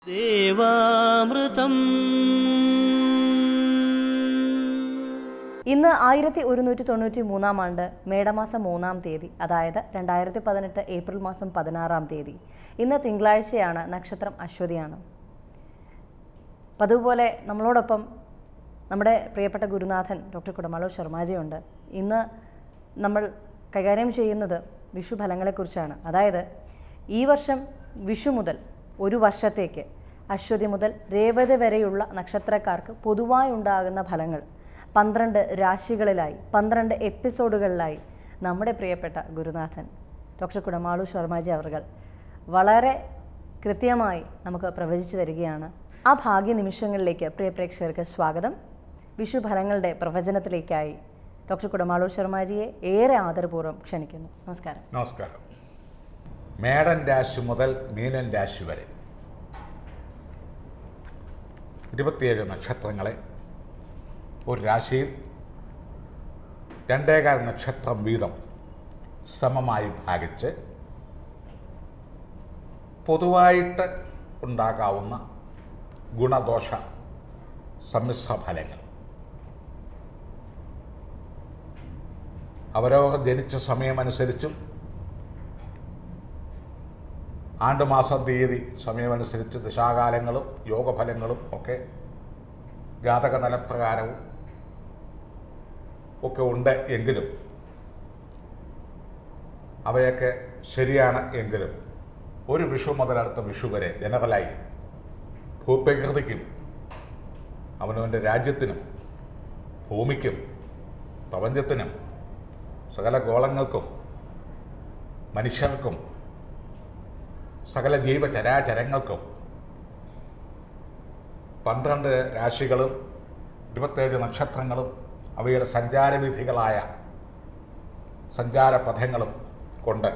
ദേവാമൃതം ഇന്ന് ആയിരത്തി ഒരുന്നൂറ്റി തൊണ്ണൂറ്റി മൂന്നാം ആണ്ട് മേടമാസം മൂന്നാം തീയതി അതായത് രണ്ടായിരത്തി പതിനെട്ട് ഏപ്രിൽ മാസം പതിനാറാം തീയതി ഇന്ന് തിങ്കളാഴ്ചയാണ് നക്ഷത്രം അശ്വതിയാണ് പതിവുപോലെ നമ്മളോടൊപ്പം നമ്മുടെ പ്രിയപ്പെട്ട ഗുരുനാഥൻ ഡോക്ടർ കുടമാളൂർ ശർമാജിയുണ്ട് ഇന്ന് നമ്മൾ കൈകാര്യം ചെയ്യുന്നത് വിഷു ഫലങ്ങളെക്കുറിച്ചാണ് അതായത് ഈ വർഷം വിഷു മുതൽ ഒരു വർഷത്തേക്ക് അശ്വതി മുതൽ രേവതി വരെയുള്ള നക്ഷത്രക്കാർക്ക് പൊതുവായി ഉണ്ടാകുന്ന ഫലങ്ങൾ പന്ത്രണ്ട് രാശികളിലായി പന്ത്രണ്ട് എപ്പിസോഡുകളിലായി നമ്മുടെ പ്രിയപ്പെട്ട ഗുരുനാഥൻ ഡോക്ടർ കുടമാളു ശർമാജി അവർ വളരെ കൃത്യമായി നമുക്ക് പ്രവചിച്ചു തരികയാണ് ആ ഭാഗ്യ നിമിഷങ്ങളിലേക്ക് പ്രിയ പ്രേക്ഷകർക്ക് സ്വാഗതം വിഷു ഫലങ്ങളുടെ പ്രവചനത്തിലേക്കായി ഡോക്ടർ കുടമാളൂർ ശർമാജിയെ ഏറെ ആദരപൂർവ്വം ക്ഷണിക്കുന്നു നമസ്കാരം നമസ്കാരം മേടൻ രാശി മുതൽ മീനൻ രാശി വരെ ഇരുപത്തിയേഴ് നക്ഷത്രങ്ങളെ ഒരു രാശിയിൽ രണ്ടേകാൽ നക്ഷത്രം വീതം സമമായി ഭാഗിച്ച് പൊതുവായിട്ട് ഉണ്ടാകാവുന്ന ഗുണദോഷ സമ്മിശ്ര ഫലങ്ങൾ അവരവർ ജനിച്ച സമയമനുസരിച്ചും ആണ്ടുമാസം തീയതി സമയമനുസരിച്ച് ദശാകാലങ്ങളും യോഗഫലങ്ങളും ഒക്കെ ജാതക നിലപ്രകാരവും ഒക്കെ ഉണ്ട് എങ്കിലും അവയൊക്കെ ശരിയാണ് എങ്കിലും ഒരു വിഷു മുതൽ അടുത്ത വിഷു വരെ ജനറലായി ഭൂപ്രകൃതിക്കും അവനവൻ്റെ രാജ്യത്തിനും ഭൂമിക്കും പ്രപഞ്ചത്തിനും സകല ഗോളങ്ങൾക്കും മനുഷ്യർക്കും സകല ജീവചരാചരങ്ങൾക്കും പന്ത്രണ്ട് രാശികളും ഇരുപത്തേഴ് നക്ഷത്രങ്ങളും അവയുടെ സഞ്ചാരവിധികളായ സഞ്ചാരപഥങ്ങളും കൊണ്ട്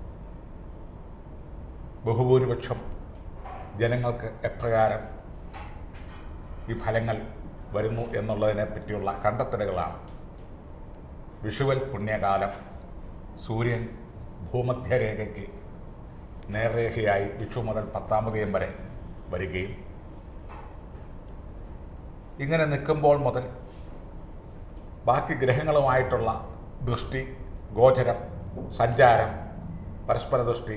ബഹുഭൂരിപക്ഷം ജനങ്ങൾക്ക് എപ്രകാരം ഈ ഫലങ്ങൾ വരുന്നു എന്നുള്ളതിനെ പറ്റിയുള്ള കണ്ടെത്തലുകളാണ് വിഷുവൽ പുണ്യകാലം സൂര്യൻ ഭൂമധ്യരേഖയ്ക്ക് നേർരേഖയായി വിഷു മുതൽ പത്താമതയം വരെ വരികയും ഇങ്ങനെ നിൽക്കുമ്പോൾ മുതൽ ബാക്കി ഗ്രഹങ്ങളുമായിട്ടുള്ള ദൃഷ്ടി ഗോചരം സഞ്ചാരം പരസ്പര ദൃഷ്ടി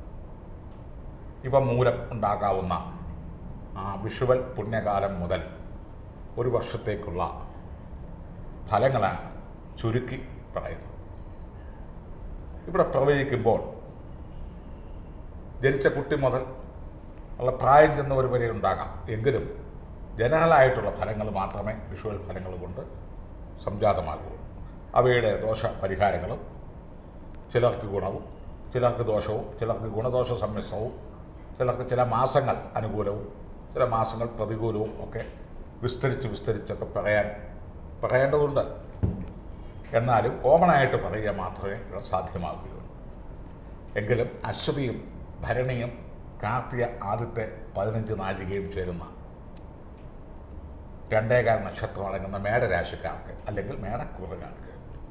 ഇവ മൂലം ഉണ്ടാകാവുന്ന ആ വിഷുവൽ പുണ്യകാലം മുതൽ ഒരു വർഷത്തേക്കുള്ള ഫലങ്ങളാണ് ചുരുക്കി പറയുന്നത് ഇവിടെ പ്രവചിക്കുമ്പോൾ ജനിച്ച കുട്ടി മുതൽ ഉള്ള പ്രായം ചെന്നവർ വരെ ഉണ്ടാകാം എങ്കിലും ജനറലായിട്ടുള്ള ഫലങ്ങൾ മാത്രമേ വിഷ്വൽ ഫലങ്ങൾ കൊണ്ട് സംജാതമാകൂ അവയുടെ ദോഷ പരിഹാരങ്ങളും ചിലർക്ക് ഗുണവും ചിലർക്ക് ദോഷവും ചിലർക്ക് ഗുണദോഷ സമ്മിശ്രവും ചിലർക്ക് ചില മാസങ്ങൾ അനുകൂലവും ചില മാസങ്ങൾ പ്രതികൂലവും ഒക്കെ വിസ്തരിച്ച് വിസ്തരിച്ചൊക്കെ പറയാൻ പറയേണ്ടതുണ്ട് എന്നാലും കോമണായിട്ട് പറയുക മാത്രമേ ഇവിടെ സാധ്യമാകുകയുള്ളൂ എങ്കിലും അശ്വതിയും ഭരണിയും കാർത്തിക ആദ്യത്തെ പതിനഞ്ച് നാഴികയും ചേരുന്ന രണ്ടേകാൽ നക്ഷത്രം അടങ്ങുന്ന മേടരാശിക്കാർക്ക് അല്ലെങ്കിൽ മേടക്കൂറുകാർക്ക്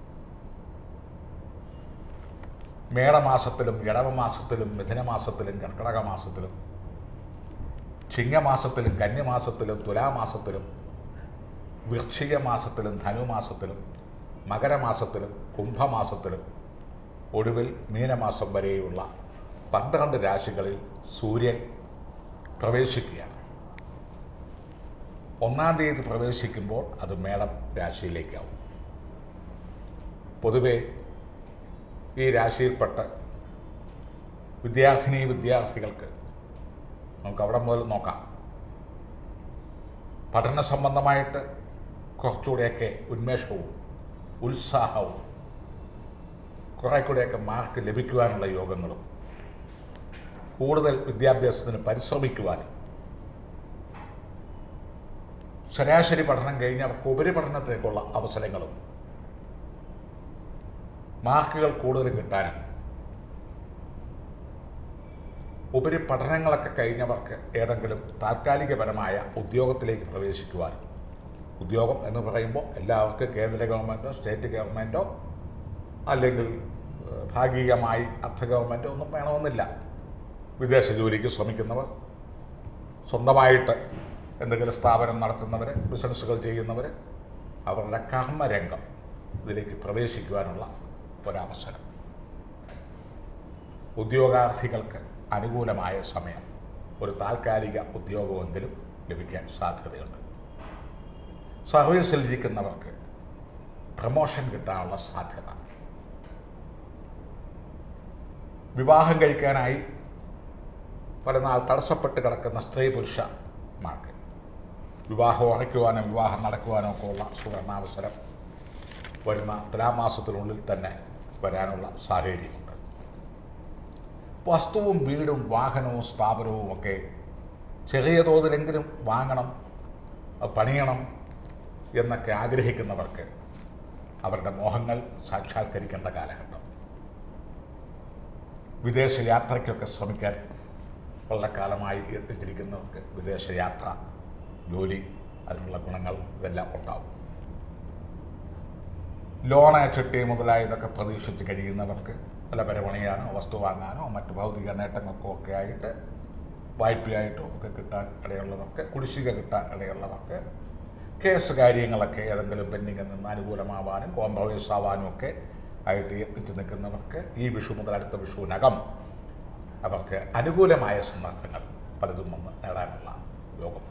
മേടമാസത്തിലും ഇടവമാസത്തിലും മിഥുനമാസത്തിലും കർക്കിടക മാസത്തിലും ചിങ്ങമാസത്തിലും കന്യമാസത്തിലും തുലാമാസത്തിലും വൃശ്ചിക മാസത്തിലും ധനുമാസത്തിലും മകരമാസത്തിലും കുംഭമാസത്തിലും ഒടുവിൽ മീനമാസം വരെയുള്ള പന്ത്രണ്ട് രാശികളിൽ സൂര്യൻ പ്രവേശിക്കുകയാണ് ഒന്നാം തീയതി പ്രവേശിക്കുമ്പോൾ അത് മേടം രാശിയിലേക്കാവും പൊതുവെ ഈ രാശിയിൽപ്പെട്ട വിദ്യാർത്ഥിനി വിദ്യാർത്ഥികൾക്ക് നമുക്ക് അവിടെ മുതൽ നോക്കാം പഠന സംബന്ധമായിട്ട് കുറച്ചുകൂടെയൊക്കെ ഉന്മേഷവും ഉത്സാഹവും കുറേ കൂടെയൊക്കെ മാർക്ക് ലഭിക്കുവാനുള്ള യോഗങ്ങളും കൂടുതൽ വിദ്യാഭ്യാസത്തിന് പരിശ്രമിക്കുവാനും ശരാശരി പഠനം കഴിഞ്ഞ് അവർക്ക് ഉപരിപഠനത്തിലേക്കുള്ള അവസരങ്ങളും മാർക്കുകൾ കൂടുതൽ കിട്ടാനും ഉപരിപഠനങ്ങളൊക്കെ കഴിഞ്ഞവർക്ക് ഏതെങ്കിലും താൽക്കാലികപരമായ ഉദ്യോഗത്തിലേക്ക് പ്രവേശിക്കുവാനും ഉദ്യോഗം എന്ന് പറയുമ്പോൾ എല്ലാവർക്കും കേന്ദ്ര ഗവൺമെൻറ്റോ സ്റ്റേറ്റ് ഗവൺമെൻറ്റോ അല്ലെങ്കിൽ ഏഹ്, ഭാഗികമായി അർദ്ധ ഗവൺമെൻറ്റോ ഒന്നും വേണമെന്നില്ല വിദേശ ജോലിക്ക് ശ്രമിക്കുന്നവർ സ്വന്തമായിട്ട് എന്തെങ്കിലും സ്ഥാപനം നടത്തുന്നവർ ബിസിനസ്സുകൾ ചെയ്യുന്നവർ അവരുടെ കർമ്മരംഗം ഇതിലേക്ക് പ്രവേശിക്കുവാനുള്ള ഒരവസരം ഉദ്യോഗാർത്ഥികൾക്ക് അനുകൂലമായ സമയം ഒരു താൽക്കാലിക ഉദ്യോഗമെങ്കിലും ലഭിക്കാൻ സാധ്യതയുണ്ട് സർവീസിലിരിക്കുന്നവർക്ക് പ്രമോഷൻ കിട്ടാനുള്ള സാധ്യത വിവാഹം കഴിക്കാനായി പല നാൾ തടസ്സപ്പെട്ട് കിടക്കുന്ന സ്ത്രീ പുരുഷന്മാർക്ക് വിവാഹം ഉറയ്ക്കുവാനോ വിവാഹം നടക്കുവാനോ ഒക്കെ ഉള്ള സുവർണാവസരം വരുന്ന തുലാമാസത്തിനുള്ളിൽ തന്നെ വരാനുള്ള സാഹചര്യമുണ്ട് വസ്തുവും വീടും വാഹനവും സ്ഥാപനവും ഒക്കെ ചെറിയ തോതിലെങ്കിലും വാങ്ങണം അത് പണിയണം എന്നൊക്കെ ആഗ്രഹിക്കുന്നവർക്ക് അവരുടെ മോഹങ്ങൾ സാക്ഷാത്കരിക്കേണ്ട കാലഘട്ടം വിദേശ യാത്രയ്ക്കൊക്കെ ശ്രമിക്കാൻ ഉള്ള കാലമായി എത്തിച്ചിരിക്കുന്നവർക്ക് വിദേശയാത്ര ജോലി അതിനുള്ള ഗുണങ്ങൾ ഇതെല്ലാം ഉണ്ടാവും ലോണ് ചിട്ടി മുതലായതൊക്കെ പ്രതീക്ഷിച്ച് കഴിയുന്നവർക്ക് പല പരപണിയാനോ വസ്തു വാങ്ങാനോ മറ്റ് ഭൗതിക നേട്ടങ്ങൾക്കോ ഒക്കെ ആയിട്ട് വായ്പയായിട്ടോ ഒക്കെ കിട്ടാൻ ഇടയുള്ളവർക്ക് കുടിശ്ശിക കിട്ടാൻ ഇടയുള്ളവർക്ക് കേസ് കാര്യങ്ങളൊക്കെ ഏതെങ്കിലും പെൻഡിങ്ങിൽ നിന്ന് അനുകൂലമാവാനും കോംപ്രമൈസ് ആവാനും ഒക്കെ ആയിട്ട് എത്തിച്ചു നിൽക്കുന്നവർക്ക് ഈ വിഷു മുതൽ അടുത്ത വിഷുവിനകം അവർക്ക് അനുകൂലമായ സന്ദർഭങ്ങൾ പലതും വന്ന് നേടാനുള്ള യോഗമുണ്ട്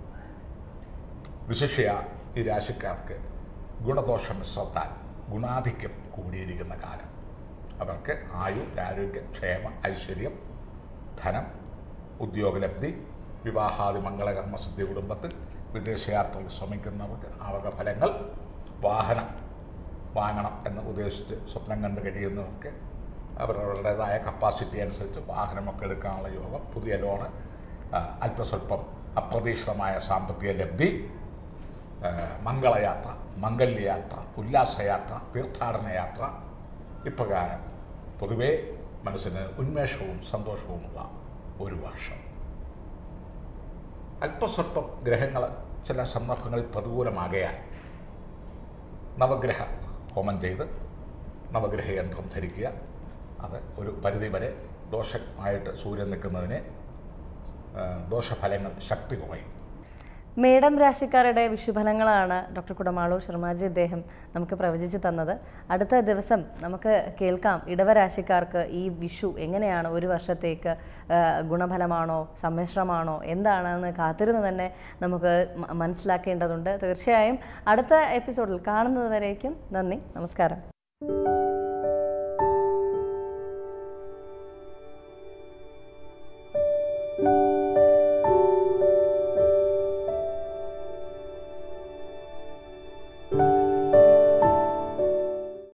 വിശിഷ്യ ഈ രാശിക്കാർക്ക് ഗുണദോഷ മിശ്രത്താൽ ഗുണാധിക്യം കൂടിയിരിക്കുന്ന കാലം അവർക്ക് ആയു ആരോഗ്യ ക്ഷേമ ഐശ്വര്യം ധനം ഉദ്യോഗലബ്ധി വിവാഹാദി മംഗളകർമ്മ സിദ്ധി കുടുംബത്തിൽ വിദേശയാത്രകൾ ശ്രമിക്കുന്നവർക്ക് അവക ഫലങ്ങൾ വാഹനം വാങ്ങണം എന്ന് ഉദ്ദേശിച്ച് സ്വപ്നം കണ്ട് കഴിയുന്നവർക്ക് അവരവരുടേതായ കപ്പാസിറ്റി അനുസരിച്ച് വാഹനമൊക്കെ എടുക്കാനുള്ള യോഗം പുതിയ ലോണ് ആ, അല്പസ്വല്പം അപ്രതീക്ഷിതമായ സാമ്പത്തിക ലബ്ധി ആ, മംഗളയാത്ര മംഗല്യയാത്ര ഉല്ലാസയാത്ര തീർത്ഥാടന യാത്ര ഇപ്രകാരം പൊതുവേ മനസ്സിന് ഉന്മേഷവും സന്തോഷവുമുള്ള ഒരു വർഷം അല്പസ്വല്പം ഗ്രഹങ്ങൾ ചില സന്ദർഭങ്ങളിൽ പ്രതികൂലമാകയാൽ നവഗ്രഹ ഹോമം ചെയ്ത് നവഗ്രഹ യന്ത്രം ധരിക്കുക അത് ഒരു പരിധിവരെ ദോഷമായിട്ട് സൂര്യൻ നിൽക്കുന്നതിനെ ആ, ദോഷഫലങ്ങൾ ശക്തി കുറയും മേടം രാശിക്കാരുടെ വിഷുഫലങ്ങളാണ് ഡോക്ടർ കുടമാളൂർ ശർമാജി അദ്ദേഹം നമുക്ക് പ്രവചിച്ചു തന്നത് അടുത്ത ദിവസം നമുക്ക് കേൾക്കാം ഇടവരാശിക്കാർക്ക് ഈ വിഷു എങ്ങനെയാണ് ഒരു വർഷത്തേക്ക് ആ, ഗുണഫലമാണോ സമ്മിശ്രമാണോ എന്താണെന്ന് കാത്തിരുന്ന് തന്നെ നമുക്ക് മ- മനസ്സിലാക്കേണ്ടതുണ്ട് തീർച്ചയായും അടുത്ത എപ്പിസോഡിൽ കാണുന്നത് വരേക്കും നന്ദി നമസ്കാരം